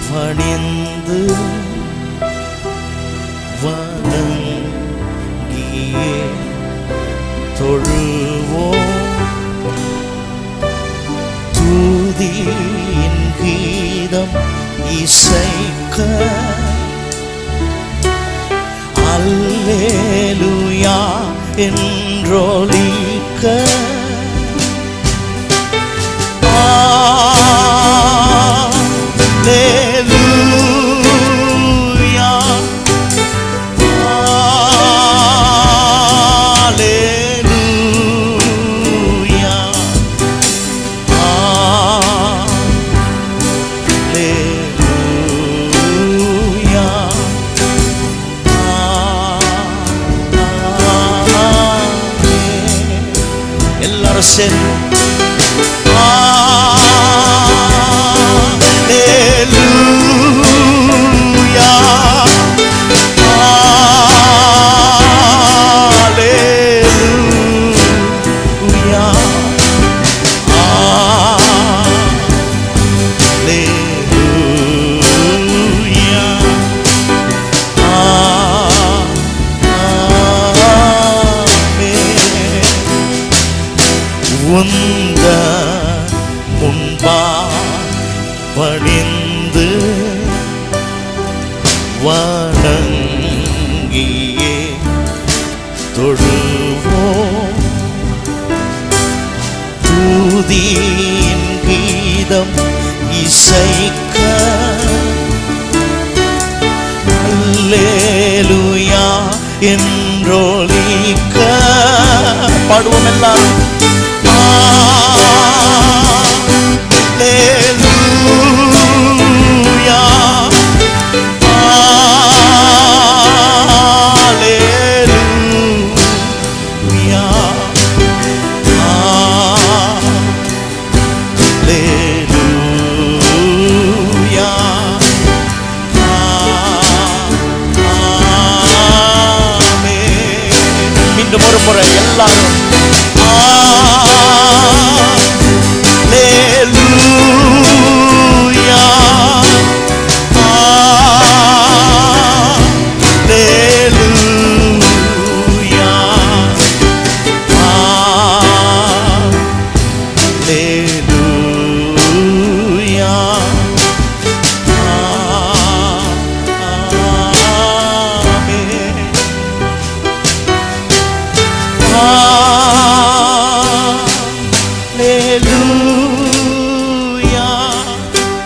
பணிந்து வணங்கியே தொழுவோம் தூதியின் கீதம் இசைக்க அல்லேலுயா என்றொலிக்க Alleluia. Alleluia. Alleluia. Amen. எல்லாரும் சேர்ந்து Alleluia. Alleluia. Alleluia. Amen. உந்த முன்பா பணிந்து வணங்கியே தொழுவோம் தூதியின் கீதம் இசைக்க அல்லேலுயா என்றொலிக்க பாடுவோம் எல்லாரும் Alleluia. Alleluia. Alleluia. Amen. மீண்டும் ஒரு முறை எல்லாரும் Alleluia. Alleluia. Alleluia. Amen. Alleluia.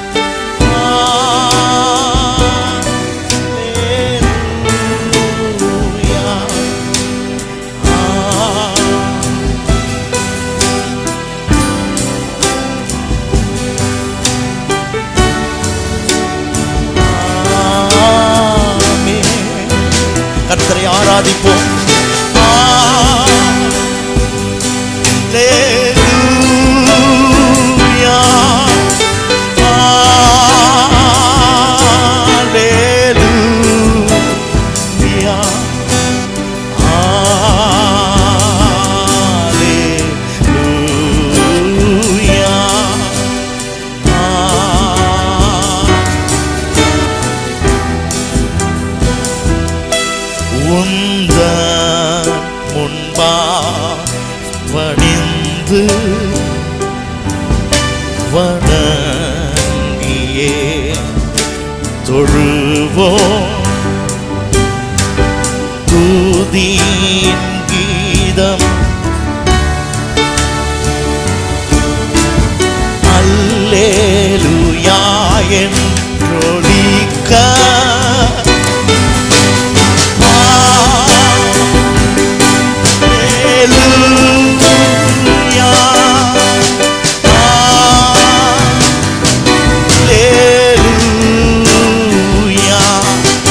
கர்த்தரை ஆராதிப்போம் Alleluia. Alleluia. உந்த முன்பா பணிந்து வணங்கியே தொழுவோம் தூதியின் கீதம் அல்லேலுயா என்றொலிக்க Alleluia. Alleluia.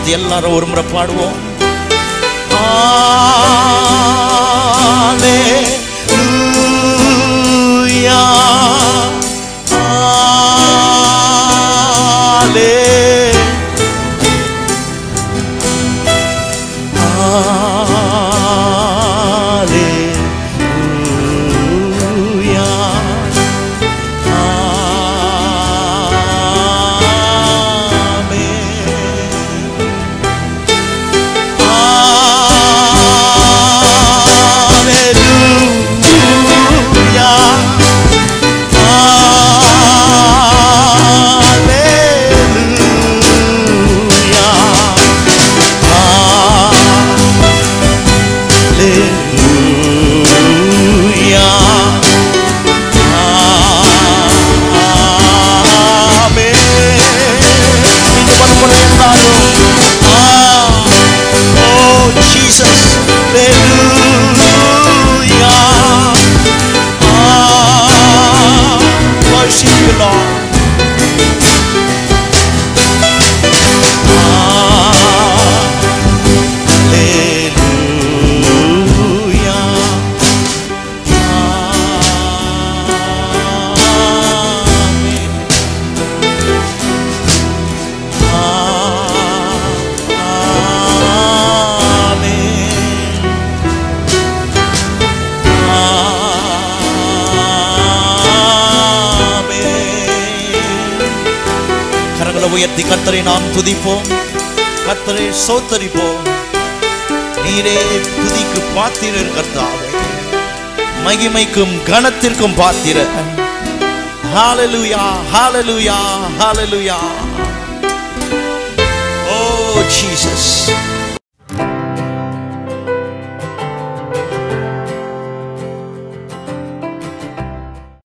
சேர்ந்து எல்லாரும் ஒரு முறை பாடுவோம் Alleluia. Alle- Alleluia. Jesus, Hallelujah. Ah, worship you, Lord. கரங்களை உயர்த்தி கத்தரை நாம் துதிப்போம் கத்தரை சோத்தரிப்போம் நீரே துதிக்கு பாத்திரர் கர்த்தாவே மகிமைக்கும் கனத்திற்கும் பாத்திர ஹalleluya hallelujah hallelujah oh jesus